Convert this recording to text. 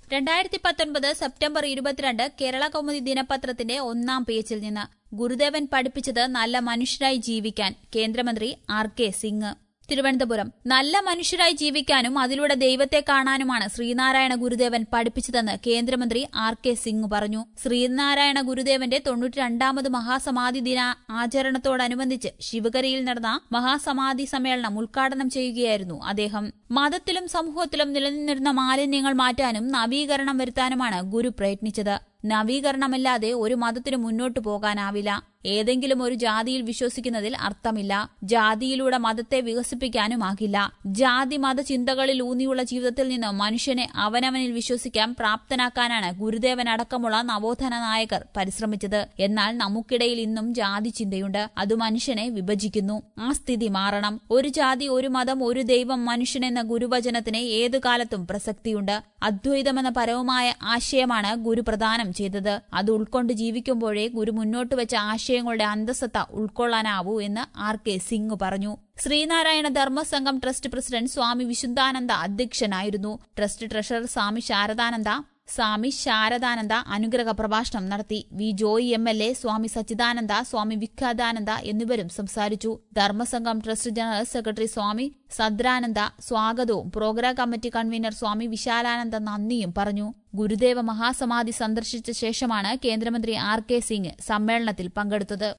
രണ്ടായിരത്തി പത്തൊൻപത് സെപ്റ്റംബർ ഇരുപത്തിരണ്ട് കേരള കൗമുദി ദിനപത്രത്തിന്റെ ഒന്നാം പേജിൽ നിന്ന് ഗുരുദേവൻ പഠിപ്പിച്ചത് നല്ല മനുഷ്യരായി ജീവിക്കാൻ കേന്ദ്രമന്ത്രി ആർ കെ സിംഗ് തിരുവനന്തപുരം നല്ല മനുഷ്യരായി ജീവിക്കാനും അതിലൂടെ ദൈവത്തെ കാണാനുമാണ് ശ്രീനാരായണ ഗുരുദേവൻ പഠിപ്പിച്ചതെന്ന് കേന്ദ്രമന്ത്രി ആർ കെ സിംഗ് പറഞ്ഞു ശ്രീനാരായണ ഗുരുദേവന്റെ തൊണ്ണൂറ്റി രണ്ടാമത് മഹാസമാധി ദിന ആചരണത്തോടനുബന്ധിച്ച് ശിവഗരിയിൽ നടന്ന മഹാസമാധി സമ്മേളനം ഉദ്ഘാടനം ചെയ്യുകയായിരുന്നു അദ്ദേഹം മതത്തിലും സമൂഹത്തിലും നിലനിന്നിരുന്ന മാലിന്യങ്ങൾ മാറ്റാനും നവീകരണം വരുത്താനുമാണ് ഗുരു പ്രയത്നിച്ചത് നവീകരണമില്ലാതെ ഒരു മതത്തിന് മുന്നോട്ടു പോകാനാവില്ല ഏതെങ്കിലും ഒരു ജാതിയിൽ വിശ്വസിക്കുന്നതിൽ അർത്ഥമില്ല ജാതിയിലൂടെ മതത്തെ വികസിപ്പിക്കാനുമാകില്ല ജാതി മത ചിന്തകളിൽ ഊന്നിയുള്ള ജീവിതത്തിൽ നിന്ന് മനുഷ്യനെ അവനവനിൽ വിശ്വസിക്കാൻ പ്രാപ്തനാക്കാനാണ് ഗുരുദേവൻ അടക്കമുള്ള നവോത്ഥാന നായകർ പരിശ്രമിച്ചത് എന്നാൽ നമുക്കിടയിൽ ഇന്നും ജാതി ചിന്തയുണ്ട് അത് മനുഷ്യനെ വിഭജിക്കുന്നു ആ സ്ഥിതി മാറണം ഒരു ജാതി ഒരു മതം ഒരു ദൈവം മനുഷ്യൻ എന്ന ഗുരുവചനത്തിന് ഏതു കാലത്തും പ്രസക്തിയുണ്ട് അദ്വൈതമെന്ന പരവുമായ ആശയമാണ് ഗുരു പ്രദാനം ചെയ്തത് അത് ഉൾക്കൊണ്ട് ജീവിക്കുമ്പോഴേ ഗുരു മുന്നോട്ട് വെച്ച ആശയങ്ങളുടെ അന്തസത്ത ഉൾക്കൊള്ളാനാവൂ എന്ന് ആർ കെ സിംഗ് പറഞ്ഞു ശ്രീനാരായണ ധർമ്മസംഘം ട്രസ്റ്റ് പ്രസിഡന്റ് സ്വാമി വിശുദ്ധാനന്ദ അധ്യക്ഷനായിരുന്നു ട്രസ്റ്റ് ട്രഷറർ സ്വാമി ശാരദാനന്ദ സ്വാമി ശാരദാനന്ദ അനുഗ്രഹ പ്രഭാഷണം നടത്തി V Joy M L A Swami Sachidananda Swami Vikhyathananda എന്നിവരും സംസാരിച്ചു Dharmasangham trust general secretary Swami Sadrananda സ്വാഗതവും programme committee convener Swami Vishalananda നന്ദിയും പറഞ്ഞു ഗുരുദേവ മഹാസമാധി സന്ദർശിച്ച ശേഷമാണ് കേന്ദ്രമന്ത്രി ആർ കെ സിംഗ് സമ്മേളനത്തിൽ പങ്കെടുത്തത്